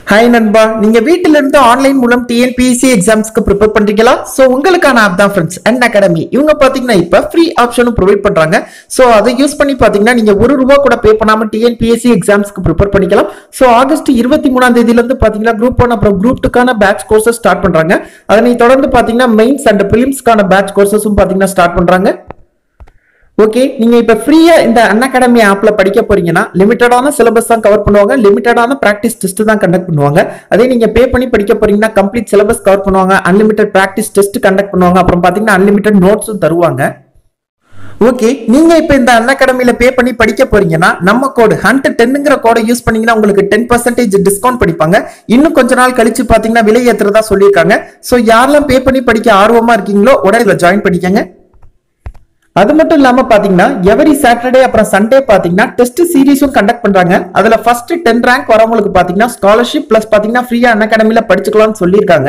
hi நண்பா நீங்க வீட்டில இருந்து ஆன்லைன் மூலம் டிஎன்பிஎஸ்சி எக்ஸாம்ஸ்க்கு ப்ரிப்பேர் பண்றீங்களா சோ உங்களுக்கான ஆப் தான் ஃப்ரெண்ட்ஸ் அண்ட் அகாடமி இவங்க பாத்தீங்கன்னா இப்ப ஃப்ரீ ஆப்ஷனும் ப்ரொவைட் பண்றாங்க சோ அதை யூஸ் பண்ணி பாத்தீங்கன்னா நீங்க ஒரு ரூபா கூட பே பண்ணாம டிஎன்பிஎஸ்சி எக்ஸாம்ஸ்க்கு ப்ரிப்பேர் பண்ணிக்கலாம் சோ ஆகஸ்ட் இருபத்தி மூணாம் தேதியில இருந்து பாத்தீங்கன்னா குரூப் ஒன் அப்புறம் குரூப் டூக்கான பேட்ச் கோர்சஸ் ஸ்டார்ட் பண்றாங்க அதனை தொடர்ந்து பாத்தீங்கன்னா மெயின்ஸ் அண்ட் பிலிம்ஸ்க்கான பேட்ச் கோர்சஸும் பாத்தீங்கன்னா ஸ்டார்ட் பண்றாங்க ஓகே நீங்க இப்ப ஃப்ரீயா இந்த அன் அகாடமி ஆப்ல படிக்க போறீங்கன்னா லிமிட்டடான சிலபஸ் தான் கவர் பண்ணுவாங்க லிமிட்டடான பிராக்டிஸ் டெஸ்ட் தான் கண்டக்ட் பண்ணுவாங்க அதே நீங்க பே பண்ணி படிக்க போறீங்கன்னா கம்ப்ளீட் சிலபஸ் கவர் பண்ணுவாங்க அன்லிமிட்டட் பிராக்டிஸ் டெஸ்ட் கண்டக்ட் பண்ணுவாங்க அப்புறம் பாத்தீங்கன்னா அன்லிமிட்டட் நோட்ஸும் தருவாங்க ஓகே நீங்க இப்ப இந்த அன் அகாடமில பே பண்ணி படிக்க போறீங்கன்னா நம்ம கோடு ஹண்ட் டென்னுங்கிற கோடை யூஸ் பண்ணீங்கன்னா உங்களுக்கு டென் பர்சன்டேஜ் டிஸ்கவுண்ட் படிப்பாங்க இன்னும் கொஞ்ச நாள் கழிச்சு பாத்தீங்கன்னா விலை ஏத்துறதா சொல்லியிருக்காங்க சோ யாரெல்லாம் பே பண்ணி படிக்க ஆர்வமா இருக்கீங்களோ உடனே இதுல ஜாயின் பண்ணிக்கங்க அது மட்டும் இல்லாம பாத்தீங்கன்னா எவரி சாட்டர்டே அப்புறம் சண்டே பாத்தீங்கன்னா டெஸ்ட் சீரிஸும் கண்டக்ட் பண்றாங்க அதுல ஃபர்ஸ்ட் டென் ரேங்க் வரவங்களுக்கு பாத்தீங்கன்னா ஸ்காலர்ஷிப் பிளஸ் பாத்தீங்கன்னா ஃப்ரீயா அன் அகாடமில படிச்சுக்கலாம்னு சொல்லியிருக்காங்க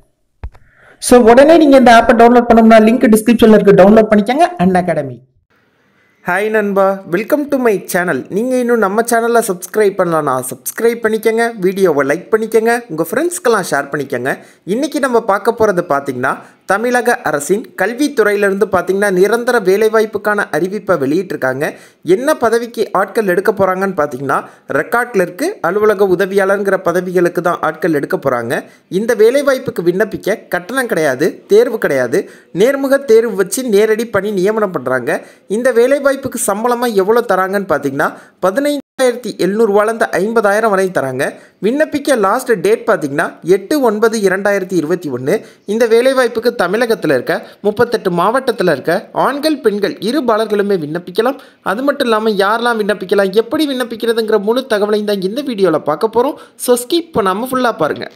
ஸோ உடனே நீங்க இந்த ஆப்பை டவுன்லோட் பண்ணணும்னா லிங்க் டிஸ்கிரிப்ஷன்ல இருக்கு டவுன்லோட் பண்ணிக்கங்க அன் அகாடமி ஹாய் நண்பா வெல்கம் டு மை சேனல் நீங்கள் இன்னும் நம்ம சேனலில் சப்ஸ்கிரைப் பண்ணலன்னா சப்ஸ்கிரைப் பண்ணிக்கங்க வீடியோவை லைக் பண்ணிக்கங்க உங்கள் ஃப்ரெண்ட்ஸ்க்கெல்லாம் ஷேர் பண்ணிக்கங்க இன்றைக்கி நம்ம பார்க்க போகிறது பார்த்தீங்கன்னா தமிழக அரசின் கல்வித்துறையிலிருந்து பார்த்தீங்கன்னா நிரந்தர வேலைவாய்ப்புக்கான அறிவிப்பை வெளியிட்டிருக்காங்க என்ன பதவிக்கு ஆட்கள் எடுக்க போகிறாங்கன்னு பார்த்தீங்கன்னா ரெக்கார்ட் கிளர்க்கு அலுவலக உதவியாளருங்கிற பதவிகளுக்கு தான் ஆட்கள் எடுக்க போகிறாங்க இந்த வேலைவாய்ப்புக்கு விண்ணப்பிக்க கட்டணம் கிடையாது தேர்வு கிடையாது நேர்முக தேர்வு வச்சு நேரடி பணி நியமனம் பண்ணுறாங்க இந்த வேலைவாய்ப்புக்கு சம்பளமாக எவ்வளோ தராங்கன்னு பார்த்தீங்கன்னா பதினைந்து ஆயிரத்தி எழுநூறுவாலேருந்து ஐம்பதாயிரம் வரை தராங்க விண்ணப்பிக்க லாஸ்ட் டேட் பார்த்தீங்கன்னா எட்டு ஒன்பது இரண்டாயிரத்தி இருபத்தி ஒன்று இந்த வேலைவாய்ப்புக்கு தமிழகத்தில் இருக்க முப்பத்தெட்டு மாவட்டத்தில் இருக்க ஆண்கள் பெண்கள் இரு பாலர்களுமே விண்ணப்பிக்கலாம் அது மட்டும் இல்லாமல் யாரெல்லாம் விண்ணப்பிக்கலாம் எப்படி விண்ணப்பிக்கிறதுங்கிற முழு தகவலையும் தான் இந்த வீடியோவில் பார்க்க போகிறோம் ஸோ ஸ்கிப் பண்ணாமல் ஃபுல்லாக பாருங்கள்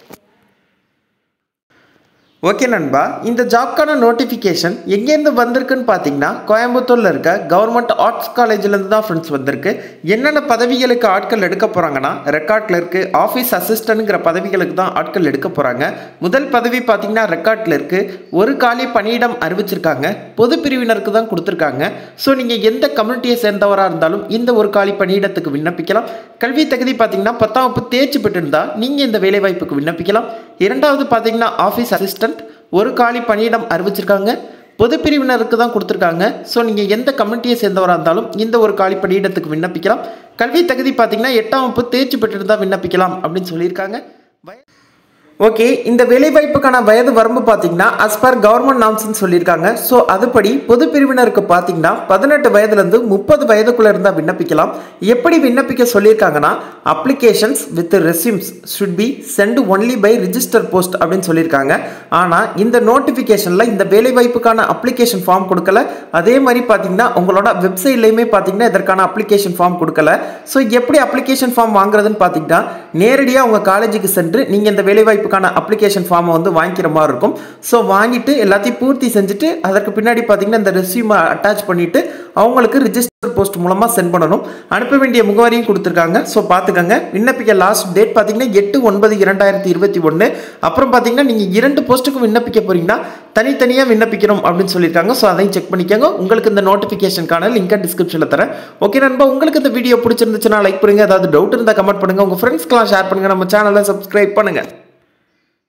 ஓகே நண்பா இந்த ஜாப்க்கான நோட்டிஃபிகேஷன் எங்கேருந்து வந்திருக்குன்னு பார்த்தீங்கன்னா கோயம்புத்தூரில் இருக்க கவர்மெண்ட் ஆர்ட்ஸ் காலேஜ்லேருந்து தான் ஃப்ரெண்ட்ஸ் வந்திருக்கு என்னென்ன பதவிகளுக்கு ஆட்கள் எடுக்க போகிறாங்கன்னா ரெக்கார்ட் கிளர்க்கு ஆஃபீஸ் அசிஸ்டன்ட்ங்கிற பதவிகளுக்கு தான் ஆட்கள் எடுக்க போகிறாங்க முதல் பதவி பார்த்தீங்கன்னா ரெக்கார்ட் கிளர்க்கு ஒரு காலி பணியிடம் அறிவிச்சிருக்காங்க பொது பிரிவினருக்கு தான் கொடுத்துருக்காங்க ஸோ நீங்கள் எந்த கம்யூனிட்டியை சேர்ந்தவராக இருந்தாலும் இந்த ஒரு காலி பணியிடத்துக்கு விண்ணப்பிக்கலாம் கல்வி தகுதி பார்த்தீங்கன்னா பத்தாம் வகுப்பு தேர்ச்சி பெற்றிருந்தா நீங்கள் இந்த வேலைவாய்ப்புக்கு விண்ணப்பிக்கலாம் இரண்டாவது பார்த்தீங்கன்னா ஆஃபீஸ் அசிஸ்டன்ட் ஒரு காலி பணியிடம் அறிவிச்சிருக்காங்க பொது பிரிவினருக்கு தான் கொடுத்துருக்காங்க ஸோ நீங்கள் எந்த கம்யூனிட்டியை சேர்ந்தவராக இருந்தாலும் இந்த ஒரு காலி பணியிடத்துக்கு விண்ணப்பிக்கலாம் கல்வி தகுதி பார்த்தீங்கன்னா எட்டாம் வகுப்பு தேர்ச்சி பெற்றிருந்தால் விண்ணப்பிக்கலாம் அப்படின்னு சொல்லியிருக்காங்க ஓகே இந்த வேலைவாய்ப்புக்கான வயது வரம்பு பார்த்தீங்கன்னா அஸ் பர் கவர்மெண்ட் நாம்ஸ்னு சொல்லியிருக்காங்க ஸோ அதுபடி பொது பிரிவினருக்கு பார்த்தீங்கன்னா பதினெட்டு வயதுலேருந்து முப்பது வயதுக்குள்ளே இருந்தால் விண்ணப்பிக்கலாம் எப்படி விண்ணப்பிக்க சொல்லியிருக்காங்கன்னா applications with resumes should be sent only by register post அப்படின்னு சொல்லியிருக்காங்க ஆனால் இந்த நோட்டிஃபிகேஷனில் இந்த வேலைவாய்ப்புக்கான அப்ளிகேஷன் ஃபார்ம் கொடுக்கல அதே மாதிரி பார்த்தீங்கன்னா உங்களோட வெப்சைட்லேயுமே பார்த்தீங்கன்னா இதற்கான அப்ளிகேஷன் ஃபார்ம் கொடுக்கல ஸோ எப்படி அப்ளிகேஷன் ஃபார்ம் வாங்குறதுன்னு பார்த்தீங்கன்னா நேரடியாக உங்கள் காலேஜுக்கு சென்று நீங்கள் இந்த வேலைவாய்ப்பு வாய்ப்புக்கான அப்ளிகேஷன் ஃபார்மை வந்து வாங்கிக்கிற மாதிரி இருக்கும் ஸோ வாங்கிட்டு எல்லாத்தையும் பூர்த்தி செஞ்சுட்டு அதற்கு பின்னாடி பார்த்தீங்கன்னா இந்த ரெசியூமை அட்டாச் பண்ணிவிட்டு அவங்களுக்கு ரிஜிஸ்டர் போஸ்ட் மூலமாக சென்ட் பண்ணணும் அனுப்ப வேண்டிய முகவரியும் கொடுத்துருக்காங்க ஸோ பார்த்துக்கோங்க விண்ணப்பிக்க லாஸ்ட் டேட் பார்த்தீங்கன்னா எட்டு ஒன்பது இரண்டாயிரத்தி இருபத்தி ஒன்று அப்புறம் பார்த்தீங்கன்னா நீங்கள் இரண்டு போஸ்ட்டுக்கும் விண்ணப்பிக்க போகிறீங்கன்னா தனித்தனியாக விண்ணப்பிக்கணும் அப்படின்னு சொல்லியிருக்காங்க ஸோ அதையும் செக் பண்ணிக்கோங்க உங்களுக்கு இந்த நோட்டிஃபிகேஷனுக்கான லிங்கை டிஸ்கிரிப்ஷனில் தரேன் ஓகே நண்பா உங்களுக்கு இந்த வீடியோ பிடிச்சிருந்துச்சுன்னா லைக் பண்ணுங்கள் ஏதாவது டவுட் இருந்தால் கமெண்ட் பண்ணுங்கள் உங்கள் ஃப்ரெண்ட்ஸ்க்கெலாம் ஷேர் பண்ணுங்கள் நம்ம சேனலை சப்ஸ்கிரைப் பண்ணுங்கள்